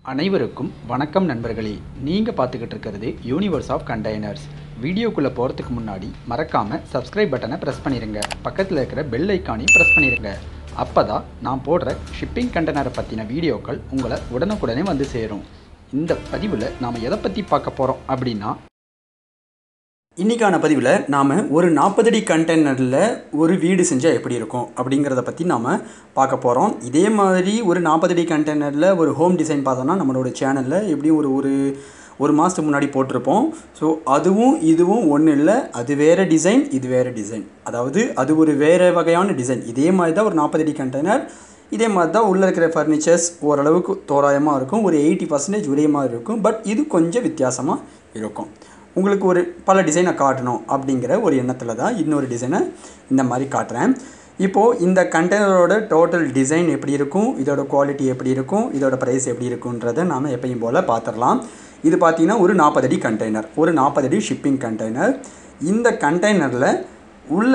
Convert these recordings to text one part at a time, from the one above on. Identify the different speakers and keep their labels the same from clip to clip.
Speaker 1: அனைவருக்கும் வணக்கம் நண்பர்களே நீங்கள் பார்த்துக்கிட்டு இருக்கிறது யூனிவர்ஸ் ஆஃப் கண்டெய்னர்ஸ் வீடியோக்குள்ளே போகிறதுக்கு முன்னாடி மறக்காமல் சப்ஸ்கிரைப் பட்டனை ப்ரெஸ் பண்ணிடுங்க பக்கத்தில் இருக்கிற பெல் ஐக்கானையும் ப்ரெஸ் பண்ணிடுங்க அப்போ தான் நான் போடுற ஷிப்பிங் கண்டெய்னரை பற்றின வீடியோக்கள் உங்களை உடனுக்குடனே வந்து சேரும் இந்த பதிவில் நாம் எதை பற்றி பார்க்க போகிறோம் அப்படின்னா இன்றைக்கான பதிவில் நாம் ஒரு நாற்பது அடி கண்டெய்னரில் ஒரு வீடு செஞ்சால் எப்படி இருக்கும் அப்படிங்கிறத பற்றி நாம் பார்க்க போகிறோம் இதே மாதிரி ஒரு நாற்பது அடி கண்டெய்னரில் ஒரு ஹோம் டிசைன் பார்த்தோம்னா நம்மளோட சேனலில் எப்படியும் ஒரு ஒரு ஒரு மாதத்துக்கு முன்னாடி போட்டிருப்போம் ஸோ அதுவும் இதுவும் ஒன்றும் இல்லை அது வேறு டிசைன் இது வேறு டிசைன் அதாவது அது ஒரு வேறு வகையான டிசைன் இதே மாதிரி தான் ஒரு நாற்பது அடி கண்டெய்னர் இதே மாதிரி தான் உள்ளே இருக்கிற ஃபர்னிச்சர்ஸ் ஓரளவுக்கு தோராயமாக இருக்கும் ஒரு எயிட்டி பர்சன்டேஜ் ஒரே மாதிரி இருக்கும் பட் இது கொஞ்சம் வித்தியாசமாக இருக்கும் உங்களுக்கு ஒரு பல டிசைனை காட்டணும் அப்படிங்கிற ஒரு எண்ணத்தில் தான் இன்னொரு டிசைனை இந்த மாதிரி காட்டுறேன் இப்போது இந்த கண்டெய்னரோட டோட்டல் டிசைன் எப்படி இருக்கும் இதோட குவாலிட்டி எப்படி இருக்கும் இதோட ப்ரைஸ் எப்படி இருக்குன்றதை நாம் எப்பயும் போல் பார்த்துடலாம் இது பார்த்திங்கன்னா ஒரு நாற்பது அடி கண்டெய்னர் ஒரு நாற்பது அடி ஷிப்பிங் கண்டெய்னர் இந்த கண்டெய்னரில் உள்ள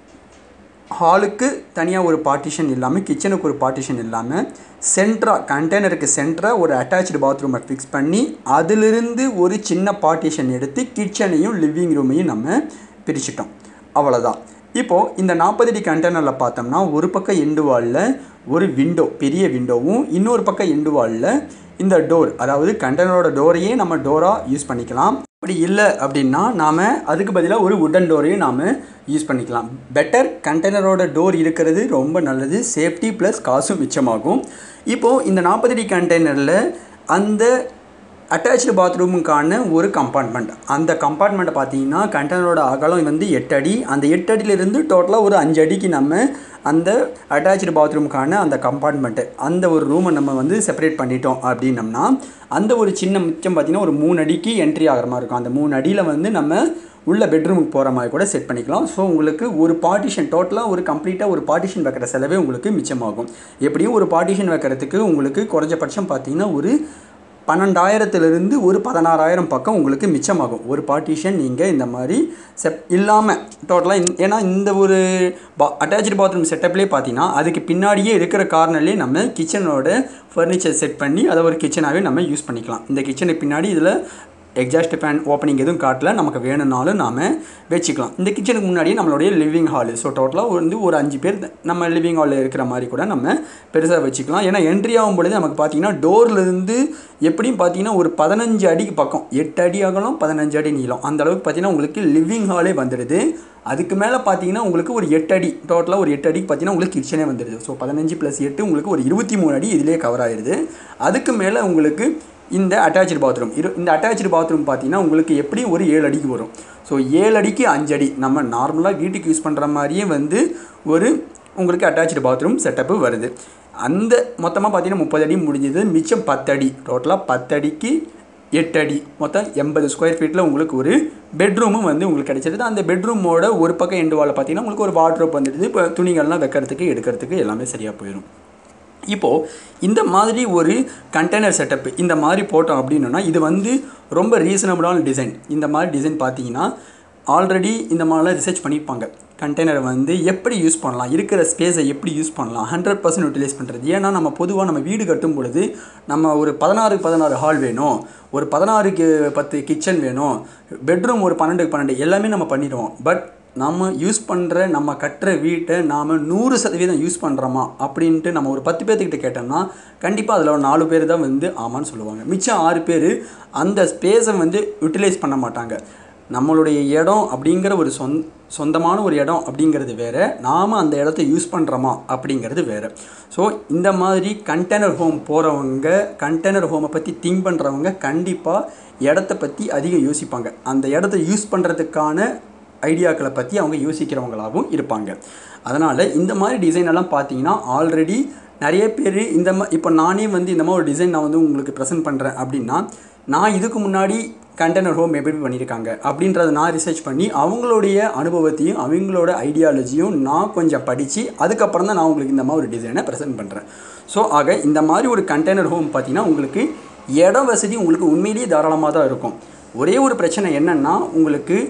Speaker 1: ஹாலுக்கு தனியாக ஒரு பார்ட்டிஷன் இல்லாமல் கிச்சனுக்கு ஒரு பார்ட்டிஷன் இல்லாமல் சென்ட்ராக கண்டெய்னருக்கு சென்டராக ஒரு அட்டாச்சு பாத்ரூமை ஃபிக்ஸ் பண்ணி அதிலிருந்து ஒரு சின்ன பார்ட்டிஷன் எடுத்து கிச்சனையும் லிவிங் ரூமையும் நம்ம பிரிச்சிட்டோம் அவ்வளோதான் இப்போது இந்த நாற்பது அடி கண்டெய்னரில் பார்த்தோம்னா ஒரு பக்கம் எண்டு வாலில் ஒரு விண்டோ பெரிய விண்டோவும் இன்னொரு பக்கம் எண்டு வாலில் இந்த டோர் அதாவது கண்டெய்னரோட டோரையே நம்ம டோராக யூஸ் பண்ணிக்கலாம் அப்படி இல்லை அப்படின்னா நாம் அதுக்கு பதிலாக ஒரு உடன் டோரையும் நாம் யூஸ் பண்ணிக்கலாம் பெட்டர் கண்டெய்னரோட டோர் இருக்கிறது ரொம்ப நல்லது சேஃப்டி ப்ளஸ் காசும் மிச்சமாகும் இப்போது இந்த நாற்பது அடி கண்டெய்னரில் அந்த அட்டாச்சு பாத்ரூமுக்கான ஒரு கம்பார்ட்மெண்ட் அந்த கம்பார்ட்மெண்ட்டை பார்த்தீங்கன்னா கண்டெய்னரோட அகலம் வந்து எட்டு அடி அந்த எட்டு அடியிலிருந்து டோட்டலாக ஒரு அஞ்சு அடிக்கு நம்ம அந்த அட்டாச்சு பாத்ரூமுக்கான அந்த கம்பார்ட்மெண்ட்டு அந்த ஒரு ரூமை நம்ம வந்து செப்பரேட் பண்ணிட்டோம் அப்படின்னம்னா அந்த ஒரு சின்ன மிச்சம் பார்த்திங்கன்னா ஒரு மூணு அடிக்கு என்ட்ரி ஆகிற மாதிரி இருக்கும் அந்த மூணு அடியில் வந்து நம்ம உள்ள பெட்ரூமுக்கு போகிற மாதிரி கூட செட் பண்ணிக்கலாம் ஸோ உங்களுக்கு ஒரு பார்ட்டிஷன் டோட்டலாக ஒரு கம்ப்ளீட்டாக ஒரு பார்ட்டிஷன் வைக்கிற செலவே உங்களுக்கு மிச்சமாகும் எப்படியும் ஒரு பார்ட்டிஷன் வைக்கிறதுக்கு உங்களுக்கு குறைஞ்சபட்சம் பார்த்தீங்கன்னா ஒரு பன்னெண்டாயிரத்துலேருந்து ஒரு பதினாறாயிரம் பக்கம் உங்களுக்கு மிச்சமாகும் ஒரு பார்ட்டிஷன் நீங்கள் இந்த மாதிரி செப் இல்லாமல் டோட்டலாக ஏன்னா இந்த ஒரு பா அட்டாச்சு பாத்ரூம் செட்டப்லேயே பார்த்தீங்கன்னா அதுக்கு பின்னாடியே இருக்கிற கார்னர்லேயே நம்ம கிச்சனோட ஃபர்னிச்சர் செட் பண்ணி அதை ஒரு கிச்சனாகவே நம்ம யூஸ் பண்ணிக்கலாம் இந்த கிச்சனுக்கு பின்னாடி இதில் எக்ஸாஸ்ட் ஃபேன் ஓப்பனிங் எதுவும் காட்டல நமக்கு வேணும்னாலும் நாம் வச்சுக்கலாம் இந்த கிச்சனுக்கு முன்னாடியே நம்மளுடைய லிவிங் ஹாலு ஸோ டோட்டலாக வந்து ஒரு அஞ்சு பேர் நம்ம லிவிங் ஹாலில் இருக்கிற மாதிரி கூட நம்ம பெருசாக வச்சுக்கலாம் ஏன்னா என்ட்ரி ஆகும் பொழுது நமக்கு பார்த்தீங்கன்னா டோர்லேருந்து எப்படியும் பார்த்தீங்கன்னா ஒரு பதினஞ்சு அடிக்கு பக்கம் எட்டு அடி அகலம் பதினஞ்சு அடி நீளம் அந்த அளவுக்கு பார்த்தீங்கன்னா உங்களுக்கு லிவிங் ஹாலே வந்துடுது அதுக்கு மேலே பார்த்தீங்கன்னா உங்களுக்கு ஒரு எட்டு அடி டோட்டலாக ஒரு எட்டு அடிக்கு பார்த்தீங்கன்னா உங்களுக்கு கிச்சனே வந்துடுது ஸோ பதினஞ்சு ப்ளஸ் எட்டு உங்களுக்கு ஒரு இருபத்தி மூணு அடி இதிலே கவர் ஆயிடுது அதுக்கு மேலே உங்களுக்கு இந்த அட்டாச்சு பாத்ரூம் இரு இந்த அட்டாச்சு பாத்ரூம் பார்த்தீங்கன்னா உங்களுக்கு எப்படி ஒரு ஏழு அடிக்கு வரும் ஸோ ஏழு அடிக்கு அஞ்சு அடி நம்ம நார்மலாக வீட்டுக்கு யூஸ் பண்ணுற மாதிரியே வந்து ஒரு உங்களுக்கு அட்டாச்சு பாத்ரூம் செட்டப்பு வருது அந்த மொத்தமாக பார்த்தீங்கன்னா முப்பது அடி முடிஞ்சது மிச்சம் பத்தடி டோட்டலாக பத்தடிக்கு எட்டு அடி மொத்தம் எண்பது ஸ்கொயர் ஃபீட்டில் உங்களுக்கு ஒரு பெட்ரூமும் வந்து உங்களுக்கு கிடைச்சிருது அந்த பெட்ரூமோட ஒரு பக்கம் எண்டு வாலில் பார்த்தீங்கன்னா உங்களுக்கு ஒரு வாட்ரோப் வந்துடுது இப்போ துணிகள்லாம் வைக்கிறதுக்கு எடுக்கிறதுக்கு எல்லாமே சரியாக போயிடும் இப்போது இந்த மாதிரி ஒரு கண்டெய்னர் செட்டப் இந்த மாதிரி போட்டோம் அப்படின்னா இது வந்து ரொம்ப ரீசனபிளான டிசைன் இந்த மாதிரி டிசைன் பார்த்தீங்கன்னா ஆல்ரெடி இந்த மாதிரிலாம் ரிசர்ச் பண்ணியிருப்பாங்க கண்டெய்னரை வந்து எப்படி யூஸ் பண்ணலாம் இருக்கிற ஸ்பேஸை எப்படி யூஸ் பண்ணலாம் ஹண்ட்ரட் பர்சன்ட் யூட்டிலைஸ் பண்ணுறது ஏன்னா நம்ம பொதுவாக நம்ம வீடு கட்டும் பொழுது நம்ம ஒரு பதினாறுக்கு பதினாறு ஹால் வேணும் ஒரு பதினாறுக்கு பத்து கிச்சன் வேணும் பெட்ரூம் ஒரு பன்னெண்டுக்கு பன்னெண்டு எல்லாமே நம்ம பண்ணிடுவோம் பட் நம்ம யூஸ் பண்ணுற நம்ம கட்டுற வீட்டை நாம் நூறு சதவீதம் யூஸ் பண்ணுறோமா அப்படின்ட்டு நம்ம ஒரு பத்து பேர்த்துக்கிட்ட கேட்டோம்னா கண்டிப்பாக அதில் ஒரு நாலு பேர் தான் வந்து ஆமான்னு சொல்லுவாங்க மிச்சம் ஆறு பேர் அந்த ஸ்பேஸை வந்து யூட்டிலைஸ் பண்ண மாட்டாங்க நம்மளுடைய இடம் அப்படிங்கிற ஒரு சொந் சொந்தமான ஒரு இடம் அப்படிங்கிறது வேறு நாம் அந்த இடத்த யூஸ் பண்ணுறோமா அப்படிங்கிறது வேறு ஸோ இந்த மாதிரி கண்டெய்னர் ஹோம் போகிறவங்க கண்டெய்னர் ஹோமை பற்றி திங்க் பண்ணுறவங்க கண்டிப்பாக இடத்த பற்றி அதிகம் யோசிப்பாங்க அந்த இடத்த யூஸ் பண்ணுறதுக்கான ஐடியாக்களை பற்றி அவங்க யோசிக்கிறவங்களாகவும் இருப்பாங்க அதனால் இந்த மாதிரி டிசைன் எல்லாம் பார்த்தீங்கன்னா ஆல்ரெடி நிறைய பேர் இந்த மா இப்போ நானே வந்து இந்த மாதிரி ஒரு டிசைன் நான் வந்து உங்களுக்கு ப்ரெசென்ட் பண்ணுறேன் அப்படின்னா நான் இதுக்கு முன்னாடி கண்டெய்னர் ஹோம் எப்படி பண்ணியிருக்காங்க அப்படின்றத நான் ரிசர்ச் பண்ணி அவங்களுடைய அனுபவத்தையும் அவங்களோட ஐடியாலஜியும் நான் கொஞ்சம் படித்து அதுக்கப்புறம் தான் நான் உங்களுக்கு இந்த மாதிரி ஒரு டிசைனை ப்ரெசென்ட் பண்ணுறேன் ஸோ ஆக இந்த மாதிரி ஒரு கண்டெய்னர் ஹோம் பார்த்தீங்கன்னா உங்களுக்கு இட வசதி உங்களுக்கு உண்மையிலேயே தாராளமாக தான் இருக்கும் ஒரே ஒரு பிரச்சனை என்னென்னா உங்களுக்கு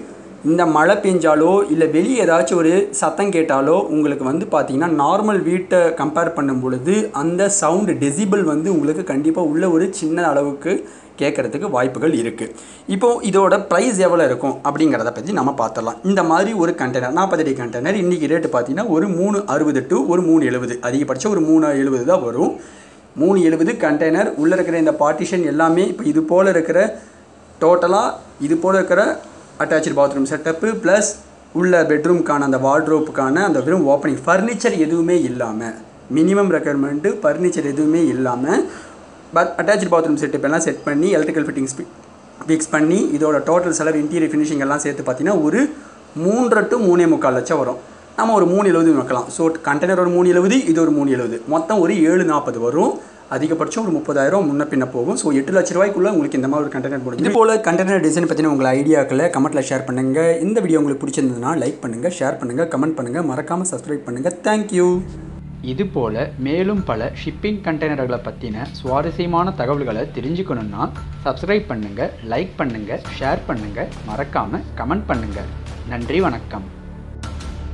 Speaker 2: இந்த மழை பெஞ்சாலோ இல்லை வெளியே ஏதாச்சும் ஒரு சத்தம் கேட்டாலோ உங்களுக்கு வந்து பார்த்தீங்கன்னா நார்மல் வீட்டை கம்பேர் பண்ணும் பொழுது அந்த சவுண்டு டெசிபிள் வந்து உங்களுக்கு கண்டிப்பாக உள்ள ஒரு சின்ன அளவுக்கு கேட்குறதுக்கு வாய்ப்புகள் இருக்குது இப்போது இதோட ப்ரைஸ் எவ்வளோ இருக்கும் அப்படிங்கிறத பற்றி நம்ம பார்த்துடலாம் இந்த மாதிரி ஒரு கண்டெய்னர் நாற்பது அடி கண்டெய்னர் இன்றைக்கி ரேட்டு பார்த்தீங்கன்னா ஒரு மூணு அறுபது டு ஒரு மூணு எழுபது அதிகபட்சம் ஒரு மூணு எழுபது தான் வரும் மூணு எழுபது கண்டெய்னர் உள்ளே இருக்கிற இந்த பார்ட்டிஷன் எல்லாமே இப்போ இது போல் இருக்கிற டோட்டலாக இது போல் இருக்கிற அட்டாச்சு பாத்ரூம் செட்டப்பு ப்ளஸ் உள்ள பெட்ரூம்க்கான அந்த வார்ட்ரோப்புக்கான அந்த வெறும் ஓப்பனிங் ஃபர்னிச்சர் எதுவுமே இல்லாமல் மினிமம் ரெக்குயர்மெண்ட்டு ஃபர்னிச்சர் எதுவுமே இல்லாமல் பட் அட்டாச்சு பாத்ரூம் செட்டப் எல்லாம் செட் பண்ணி எலக்ட்ரிக்கல் ஃபிட்டிங்ஸ் ஃபிக்ஸ் பண்ணி இதோட டோட்டல் செலவு இன்டீரியர் ஃபினிஷிங் எல்லாம் சேர்த்து பார்த்தீங்கன்னா ஒரு மூன்றரை டு மூணே முக்கால் லட்சம் வரும் நம்ம ஒரு மூணு எழுபது வைக்கலாம் ஸோ கண்டெய்னர் ஒரு மூணு எழுபது இது ஒரு மூணு எழுபது மொத்தம் ஒரு ஏழு நாற்பது வரும் அதிகபட்சம் ஒரு முப்பதாயிரம் முன்ன பின்ன போகும் ஸோ எட்டு லட்ச ரூபாய்க்குள்ள உங்களுக்கு இந்த மாதிரி ஒரு கண்டெய்னர் முடியும் இது போல் கண்டெய்னர் டிசைன் பற்றின உங்கள் ஐடியாக்களை கமெண்ட்டில் ஷேர் பண்ணுங்கள் இந்த வீடியோ உங்களுக்கு பிடிச்சிருந்ததுன்னா லைக் பண்ணுங்கள் ஷேர் பண்ணுங்கள் கமெண்ட் பண்ணுங்கள் மறக்காமல் சப்ஸ்கிரைப் பண்ணுங்கள் தேங்க்யூ
Speaker 1: இது போல மேலும் பல ஷிப்பிங் கண்டெய்னர்களை பற்றின சுவாரஸ்யமான தகவல்களை தெரிஞ்சுக்கணுன்னா சப்ஸ்கிரைப் பண்ணுங்கள் லைக் பண்ணுங்கள் ஷேர் பண்ணுங்கள் மறக்காமல் கமெண்ட் பண்ணுங்கள் நன்றி வணக்கம்